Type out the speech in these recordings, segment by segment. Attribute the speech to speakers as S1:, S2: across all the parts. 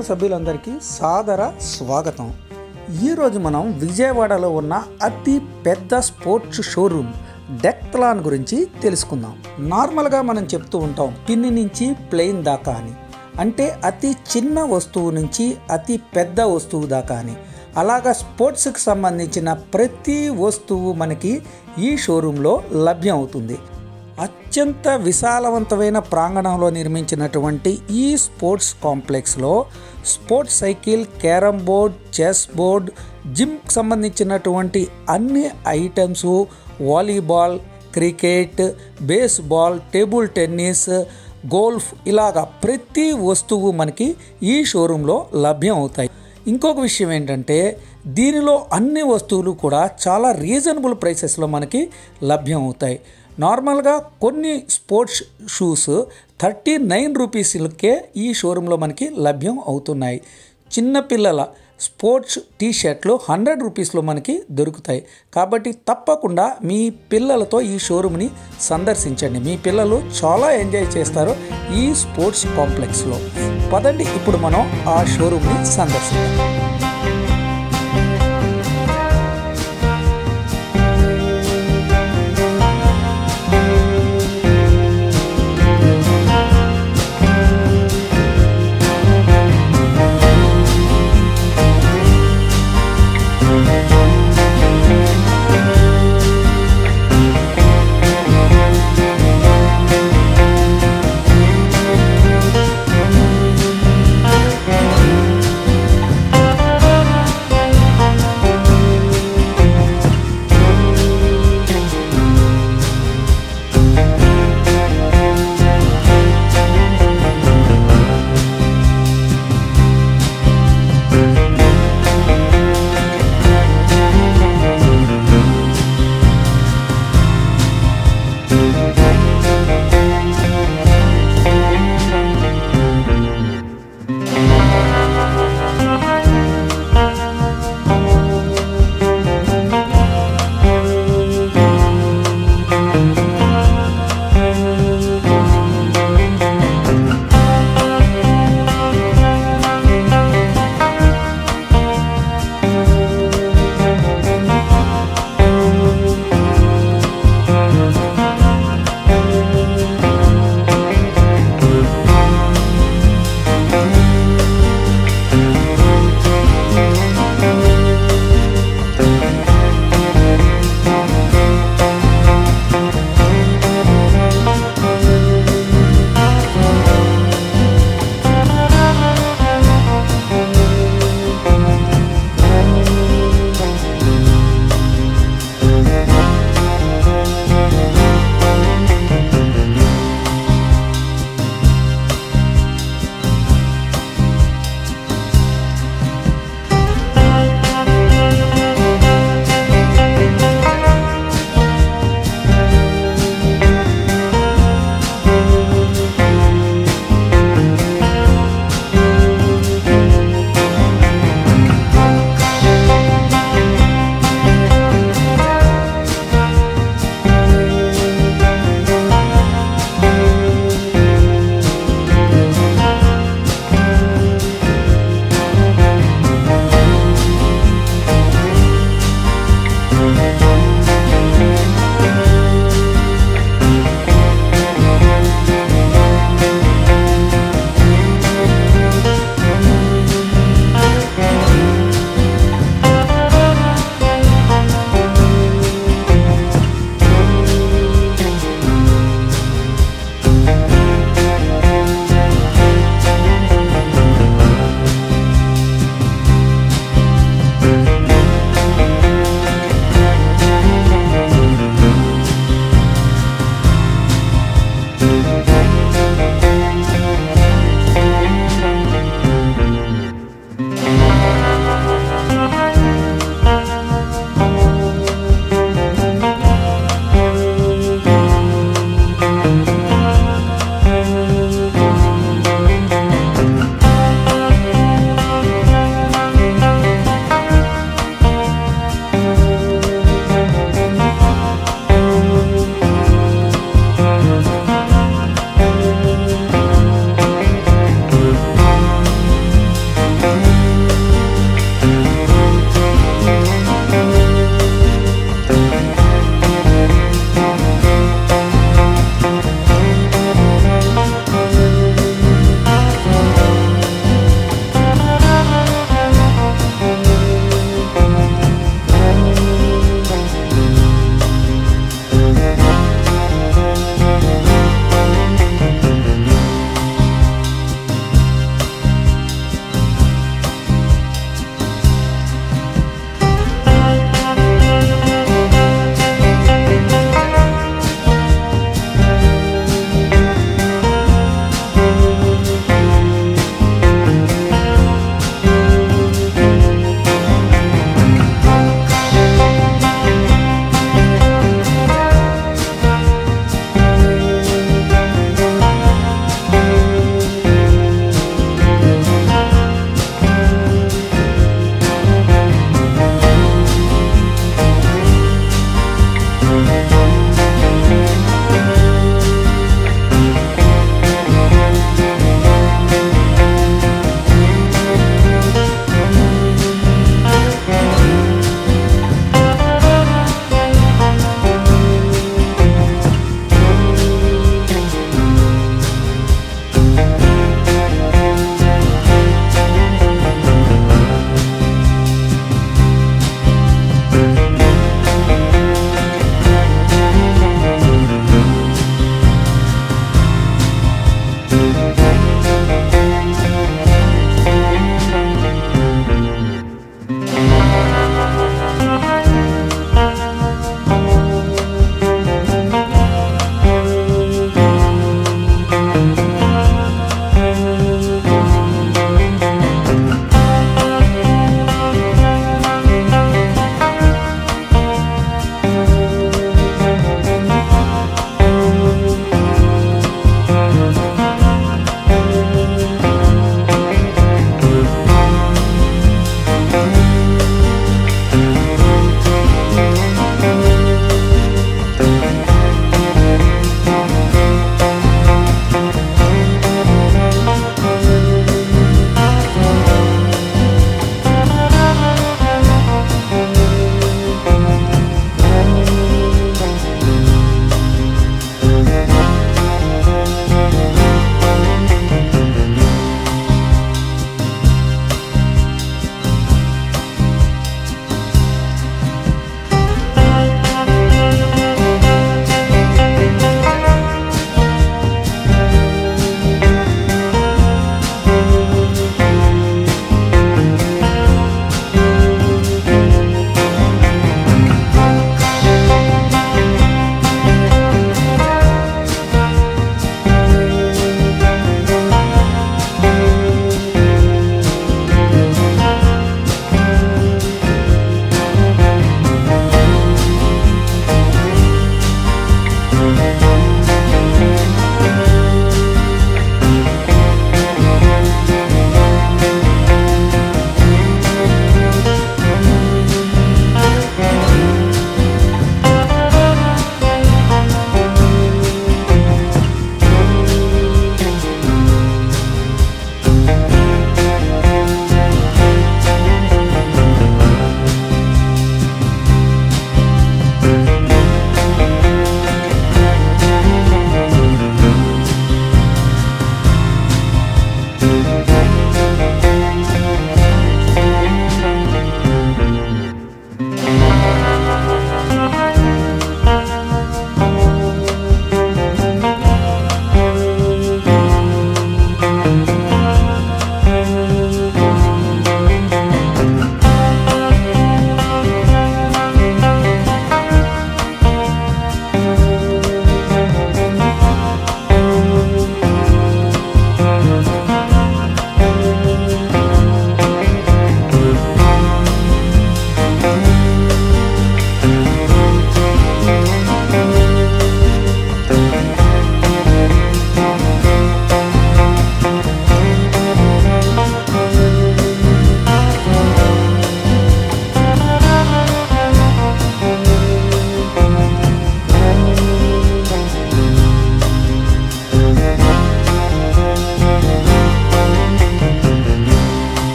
S1: channel సభ్యులందరికీ సాదర స్వాగతం ఈరోజు మనం విజయవాడలో ఉన్న అతి పెద్ద స్పోర్ట్స్ షోరూమ్ డెక్తలాన్ గురించి తెలుసుకుందాం నార్మల్గా మనం చెప్తూ ఉంటాం పిన్ని నుంచి ప్లెయిన్ దాకా అని అంటే అతి చిన్న వస్తువు నుంచి అతి పెద్ద వస్తువు దాకా అని అలాగా స్పోర్ట్స్కి సంబంధించిన ప్రతి వస్తువు మనకి ఈ షోరూంలో లభ్యం అవుతుంది అత్యంత విశాలవంతమైన ప్రాంగణంలో నిర్మించినటువంటి ఈ స్పోర్ట్స్ కాంప్లెక్స్లో sports cycle carrom board chess board జిమ్కి సంబంధించినటువంటి అన్ని items volleyball cricket baseball table tennis golf ఇలాగా ప్రతి వస్తువు మనకి ఈ షోరూంలో లభ్యం అవుతాయి ఇంకొక విషయం ఏంటంటే దీనిలో అన్ని వస్తువులు కూడా చాలా రీజనబుల్ ప్రైసెస్లో మనకి లభ్యం అవుతాయి నార్మల్గా కొన్ని స్పోర్ట్స్ షూస్ థర్టీ నైన్ రూపీస్లకే ఈ షోరూంలో మనకి లభ్యం అవుతున్నాయి చిన్నపిల్లల స్పోర్ట్స్ టీ షర్ట్లు హండ్రెడ్ రూపీస్లో మనకి దొరుకుతాయి కాబట్టి తప్పకుండా మీ పిల్లలతో ఈ షోరూమ్ని సందర్శించండి మీ పిల్లలు చాలా ఎంజాయ్ చేస్తారు ఈ స్పోర్ట్స్ కాంప్లెక్స్లో పదండి ఇప్పుడు మనం ఆ షోరూమ్ని సందర్శిద్దాం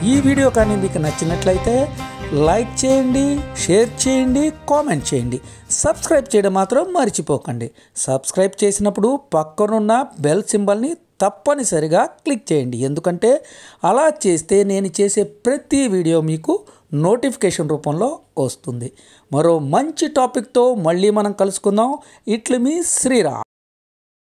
S1: ఈ వీడియో కానీ మీకు నచ్చినట్లయితే లైక్ చేయండి షేర్ చేయండి కామెంట్ చేయండి సబ్స్క్రైబ్ చేయడం మాత్రం మర్చిపోకండి సబ్స్క్రైబ్ చేసినప్పుడు పక్కనున్న బెల్ సింబల్ని తప్పనిసరిగా క్లిక్ చేయండి ఎందుకంటే అలా చేస్తే నేను చేసే ప్రతి వీడియో మీకు నోటిఫికేషన్ రూపంలో వస్తుంది మరో మంచి టాపిక్తో మళ్ళీ మనం కలుసుకుందాం ఇట్లు మీ శ్రీరామ్